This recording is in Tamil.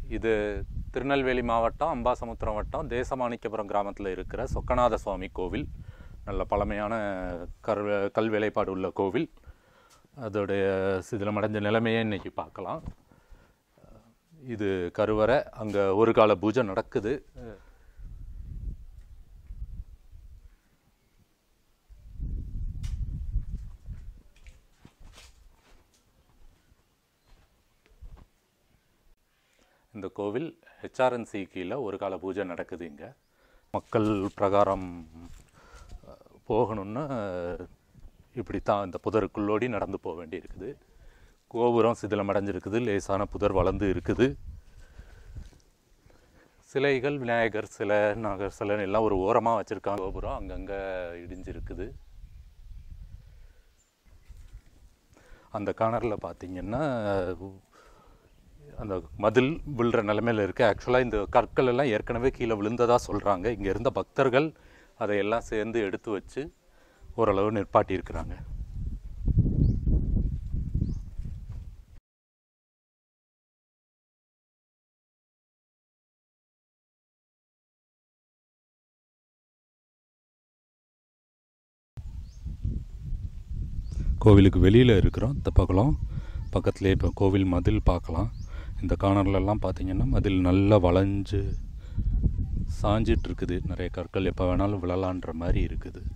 இது திருநெல்வேலி மாவட்டம் அம்பாசமுத்திரம் வட்டம் தேசமாணிக்கபுரம் கிராமத்தில் இருக்கிற சொக்கநாத சுவாமி கோவில் நல்ல பழமையான கல் கல் வேலைப்பாடு உள்ள கோவில் அதோடைய சிதிலமடைஞ்ச நிலைமையை இன்னைக்கு பார்க்கலாம் இது கருவறை அங்கே ஒரு கால பூஜை நடக்குது இந்த கோவில் ஹெச்ஆர்என்சி கீழே ஒரு கால பூஜை நடக்குது இங்கே மக்கள் பிரகாரம் அஹ், போகணுன்னா இப்படி தான் இந்த புதருக்குள்ளோடி நடந்து போக வேண்டியிருக்குது கோபுரம் சிதிலமடைஞ்சிருக்குது லேசான புதர் வளர்ந்து இருக்குது சிலைகள் விநாயகர் சிலை நாகர் சிலை எல்லாம் ஒரு ஓரமாக வச்சுருக்காங்க கோபுரம் அங்கங்கே இடிஞ்சிருக்குது அந்த கார்னரில் பார்த்தீங்கன்னா அந்த மதில் விழுற நிலமையில இருக்கு ஆக்சுவலாக இந்த கற்கள் எல்லாம் ஏற்கனவே கீழே விழுந்ததா சொல்கிறாங்க இங்கே இருந்த பக்தர்கள் அதையெல்லாம் சேர்ந்து எடுத்து வச்சு ஓரளவு நிற்பாட்டி இருக்கிறாங்க கோவிலுக்கு வெளியில் இருக்கிறோம் தெப்பக்குளம் பக்கத்துலேயே இப்போ கோவில் மதில் பார்க்கலாம் இந்த கார்னர்லலாம் பார்த்தீங்கன்னா மதில் நல்லா வளைஞ்சு சாஞ்சிட்டு இருக்குது நிறைய கற்கள் எப்போ வேணாலும் விழலான்ற மாதிரி இருக்குது